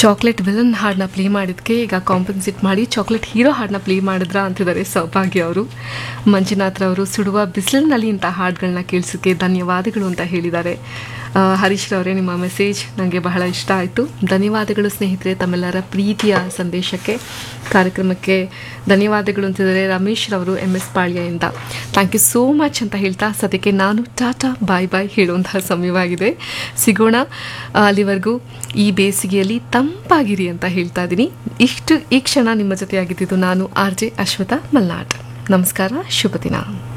chocolate villain ಹಾಡನ್ನ play ಮಾಡಿದ್ಕೆ ಈಗ ಕಾಂಪನ್ಸೇಟ್ ಮಾಡಿ ಚಾಕ್ಲೇಟ್ ಹೀರೋ ಹಾಡನ್ನ ಪ್ಲೇ ಮಾಡಿದ್ರ ಅಂತಿದ್ದಾರೆ ಸೌಭಾಗ್ಯ ಅವರು ಮಂಜುನಾಥ್ ಅವರು ಸುಡುವ ಬಿಸಿಲಿನಲ್ಲಿ ಇಂಥ ಹಾಡುಗಳನ್ನ ಕೇಳಿಸೋಕ್ಕೆ ಧನ್ಯವಾದಗಳು ಅಂತ ಹೇಳಿದ್ದಾರೆ ಆ, ಹರೀಶ್ ರವರೇ ನಿಮ್ಮ ಮೆಸೇಜ್ ನನಗೆ ಬಹಳ ಇಷ್ಟ ಆಯಿತು ಧನ್ಯವಾದಗಳು ಸ್ನೇಹಿತರೆ ತಮ್ಮೆಲ್ಲರ ಪ್ರೀತಿಯ ಸಂದೇಶಕ್ಕೆ ಕಾರ್ಯಕ್ರಮಕ್ಕೆ ಧನ್ಯವಾದಗಳು ಅಂತಿದ್ದಾರೆ ರಮೇಶ್ ರವರು ಎಮ್ ಎಸ್ ಪಾಳ್ಯದಿಂದ ಥ್ಯಾಂಕ್ ಯು ಸೋ ಮಚ್ ಅಂತ ಹೇಳ್ತಾ ಸದ್ಯಕ್ಕೆ ನಾನು ಟಾಟಾ ಬಾಯ್ ಬಾಯ್ ಹೇಳುವಂತಹ ಸಮಯವಾಗಿದೆ ಸಿಗೋಣ ಆ, ಅಲ್ಲಿವರೆಗೂ ಈ ಬೇಸಿಗೆಯಲ್ಲಿ ತಂಪಾಗಿರಿ ಅಂತ ಹೇಳ್ತಾ ಇದ್ದೀನಿ ಇಷ್ಟು ಈ ಕ್ಷಣ ನಿಮ್ಮ ಜೊತೆಯಾಗಿದ್ದು ನಾನು ಆರ್ ಜೆ ಅಶ್ವಥ ಮಲ್ನಾಡ್ ನಮಸ್ಕಾರ ಶುಭ ದಿನ